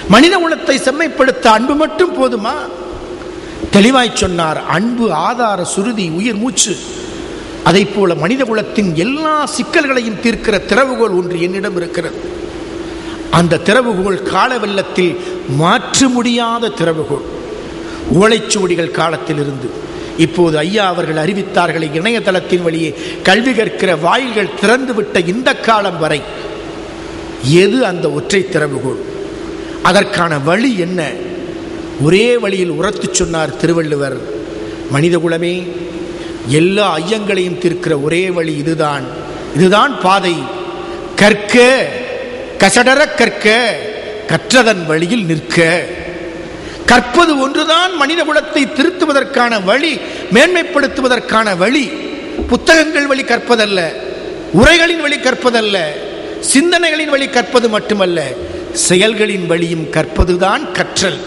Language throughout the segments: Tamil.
மனித குலத்தை செம்மைப்படுத்த அன்பு மட்டும் போதுமா தெளிவாய் சொன்னார் அன்பு ஆதார சுருதி உயிர் மூச்சு அதை போல மனித குலத்தின் எல்லா சிக்கல்களையும் தீர்க்கிற திறவுகோல் ஒன்று என்னிடம் இருக்கிறது அந்த திறவுகோல் கால வெள்ளத்தில் மாற்ற முடியாத திறவுகோல் ஓலைச்சுவடிகள் காலத்தில் இருந்து இப்போது ஐயா அவர்கள் அறிவித்தார்களே இணையதளத்தின் வழியே கல்வி கற்கிற வாயில்கள் திறந்துவிட்ட இந்த காலம் வரை எது அந்த ஒற்றை திறவுகோல் அதற்கான வழி என்ன ஒரே வழியில் உரத்து சொன்னார் திருவள்ளுவர் மனிதகுலமே எல்லா ஐயங்களையும் தீர்க்கிற ஒரே வழி இதுதான் இதுதான் பாதை கற்க கசடர கற்க கற்றதன் வழியில் நிற்க கற்பது ஒன்றுதான் மனித குலத்தை திருத்துவதற்கான வழி மேன்மைப்படுத்துவதற்கான வழி புத்தகங்கள் வழி கற்பதல்ல உரைகளின் வழி கற்பதல்ல சிந்தனைகளின் வழி கற்பது மட்டுமல்ல செயல்களின் வழியும் கற்பதுதான் கற்றல்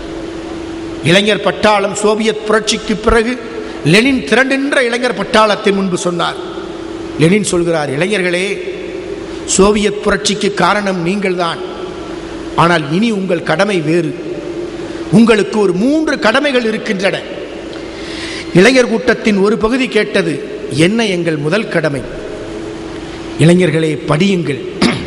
இளைஞர் பட்டாளம் சோவியத் புரட்சிக்கு பிறகு லெனின் திரண்டின்ற இளைஞர் பட்டாளத்தை முன்பு சொன்னார் லெனின் சொல்கிறார் இளைஞர்களே சோவியத் புரட்சிக்கு காரணம் நீங்கள்தான் ஆனால் இனி உங்கள் கடமை வேறு உங்களுக்கு ஒரு மூன்று கடமைகள் இருக்கின்றன இளைஞர் கூட்டத்தின் ஒரு பகுதி கேட்டது என்ன எங்கள் முதல் கடமை இளைஞர்களே படியுங்கள்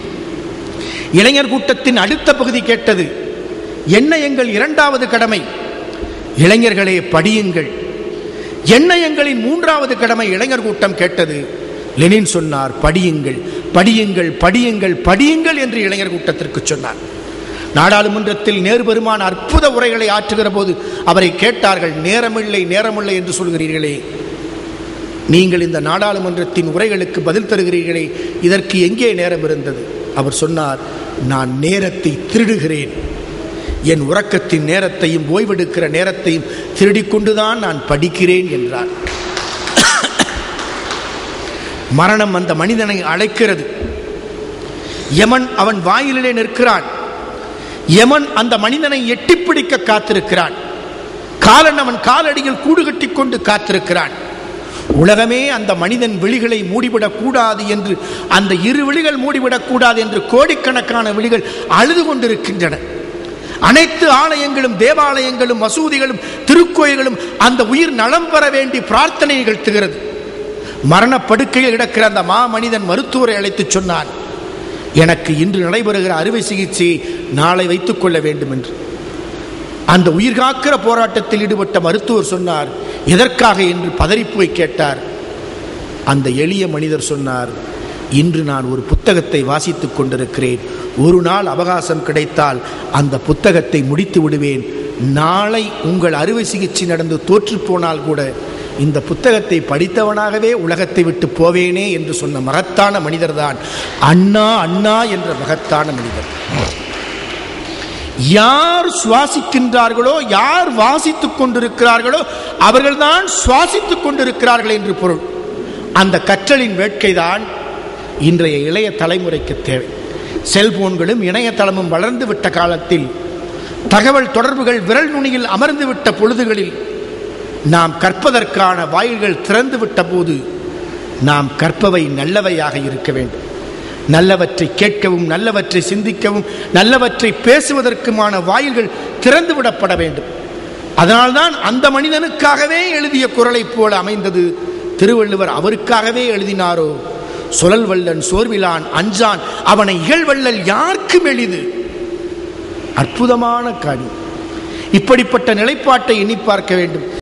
இளைஞர் கூட்டத்தின் அடுத்த பகுதி கேட்டது என்ன எங்கள் இரண்டாவது கடமை இளைஞர்களே படியுங்கள் என்ன எங்களின் மூன்றாவது கடமை இளைஞர் கூட்டம் கேட்டது லெனின் சொன்னார் படியுங்கள் படியுங்கள் படியுங்கள் படியுங்கள் என்று இளைஞர் கூட்டத்திற்கு சொன்னார் நாடாளுமன்றத்தில் நேரு பெருமான் அற்புத உரைகளை ஆற்றுகிற போது அவரை கேட்டார்கள் நேரமில்லை நேரமில்லை என்று சொல்கிறீர்களே நீங்கள் இந்த நாடாளுமன்றத்தின் உரைகளுக்கு பதில் தருகிறீர்களே இதற்கு எங்கே நேரம் இருந்தது அவர் சொன்னார் நான் நேரத்தை திருடுகிறேன் என் உறக்கத்தின் நேரத்தையும் ஓய்வெடுக்கிற நேரத்தையும் திருடிக்கொண்டுதான் நான் படிக்கிறேன் என்றார் மரணம் அந்த மனிதனை அழைக்கிறது யமன் அவன் வாயிலே நிற்கிறான் யமன் அந்த மனிதனை எட்டிப்பிடிக்க காத்திருக்கிறான் காலன் அவன் காலடியில் கூடு கட்டி கொண்டு காத்திருக்கிறான் உலகமே அந்த மனிதன் விழிகளை மூடிவிடக் கூடாது என்று அந்த இரு விழிகள் மூடிவிடக் கூடாது என்று கோடிக்கணக்கான விழிகள் அழுது கொண்டிருக்கின்றன அனைத்து ஆலயங்களும் தேவாலயங்களும் மசூதிகளும் திருக்கோயில்களும் அந்த உயிர் நலம் பெற வேண்டி பிரார்த்தனை நிகழ்த்துகிறது மரணப்படுக்கையில் கிடக்கிற அந்த மா மனிதன் மருத்துவரை அழைத்து சொன்னான் எனக்கு இன்று நடைபெறுகிற அறுவை சிகிச்சையை நாளை வைத்துக் கொள்ள வேண்டும் என்று அந்த உயிர் காக்கிற போராட்டத்தில் ஈடுபட்ட மருத்துவர் சொன்னார் எதற்காக என்று பதறிப்போய் கேட்டார் அந்த எளிய மனிதர் சொன்னார் இன்று நான் ஒரு புத்தகத்தை வாசித்துக் கொண்டிருக்கிறேன் ஒரு நாள் அவகாசம் கிடைத்தால் அந்த புத்தகத்தை முடித்து விடுவேன் நாளை உங்கள் அறுவை சிகிச்சை நடந்து தோற்று போனால் கூட இந்த புத்தகத்தை படித்தவனாகவே உலகத்தை விட்டு போவேனே என்று சொன்ன மகத்தான மனிதர்தான் அண்ணா அண்ணா என்ற மகத்தான மனிதர் யார் சுவாசிக்கின்றார்களோ யார் வாசித்துக் கொண்டிருக்கிறார்களோ அவர்கள்தான் சுவாசித்துக் கொண்டிருக்கிறார்கள் என்று பொருள் அந்த கற்றலின் வேட்கைதான் இன்றைய இளைய தலைமுறைக்கு தேவை செல்போன்களும் இணையதளமும் வளர்ந்து விட்ட காலத்தில் தகவல் தொடர்புகள் விரல் நுனியில் அமர்ந்து விட்ட பொழுதுகளில் நாம் கற்பதற்கான வாயில்கள் திறந்து விட்ட போது நாம் கற்பவை நல்லவையாக இருக்க வேண்டும் நல்லவற்றை கேட்கவும் நல்லவற்றை சிந்திக்கவும் நல்லவற்றை பேசுவதற்குமான வாயில்கள் திறந்து விடப்பட வேண்டும் அதனால்தான் அந்த மனிதனுக்காகவே எழுதிய குரலைப் போல அமைந்தது திருவள்ளுவர் அவருக்காகவே எழுதினாரோ சுழல் வல்லன் சோர்விலான் அஞ்சான் அவனை இகழ்வல்லல் யாருக்கும் எளிது அற்புதமான காரியம் இப்படிப்பட்ட நிலைப்பாட்டை எண்ணி பார்க்க வேண்டும்